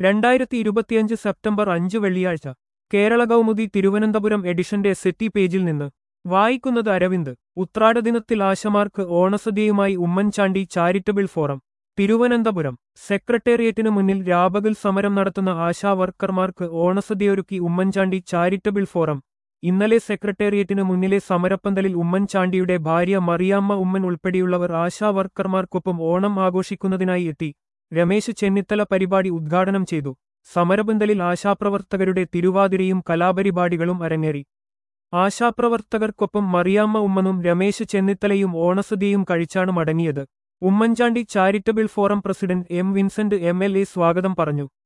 രണ്ടായിരത്തി ഇരുപത്തിയഞ്ച് സെപ്റ്റംബർ അഞ്ച് വെള്ളിയാഴ്ച കേരള കൗമുദി തിരുവനന്തപുരം എഡിഷന്റെ സെറ്റി പേജിൽ നിന്ന് വായിക്കുന്നത് അരവിന്ദ് ഉത്രാട ദിനത്തിൽ ആശമാർക്ക് ഓണസദ്യയുമായി ഉമ്മൻചാണ്ടി ചാരിറ്റബിൾ ഫോറം തിരുവനന്തപുരം സെക്രട്ടേറിയറ്റിനു മുന്നിൽ രാപകൽ സമരം നടത്തുന്ന ആശാ വർക്കർമാർക്ക് ഓണസദ്യയൊരുക്കി ഉമ്മൻചാണ്ടി ചാരിറ്റബിൾ ഫോറം ഇന്നലെ സെക്രട്ടേറിയറ്റിനു മുന്നിലെ സമരപ്പന്തലിൽ ഉമ്മൻചാണ്ടിയുടെ ഭാര്യ മറിയാമ്മ ഉമ്മൻ ഉൾപ്പെടെയുള്ളവർ ആശാ വർക്കർമാർക്കൊപ്പം ഓണം ആഘോഷിക്കുന്നതിനായി എത്തി രമേശ് ചെന്നിത്തല പരിപാടി ഉദ്ഘാടനം ചെയ്തു സമരപന്തലിൽ ആശാപ്രവർത്തകരുടെ തിരുവാതിരയും കലാപരിപാടികളും അരങ്ങേറി ആശാപ്രവർത്തകർക്കൊപ്പം മറിയാമ്മ ഉമ്മനും രമേശ് ചെന്നിത്തലയും ഓണസദ്യയും കഴിച്ചാണ് മടങ്ങിയത് Oommen Chandy charitable forum president M Vincent M L A സ്വാഗതം പറഞ്ഞു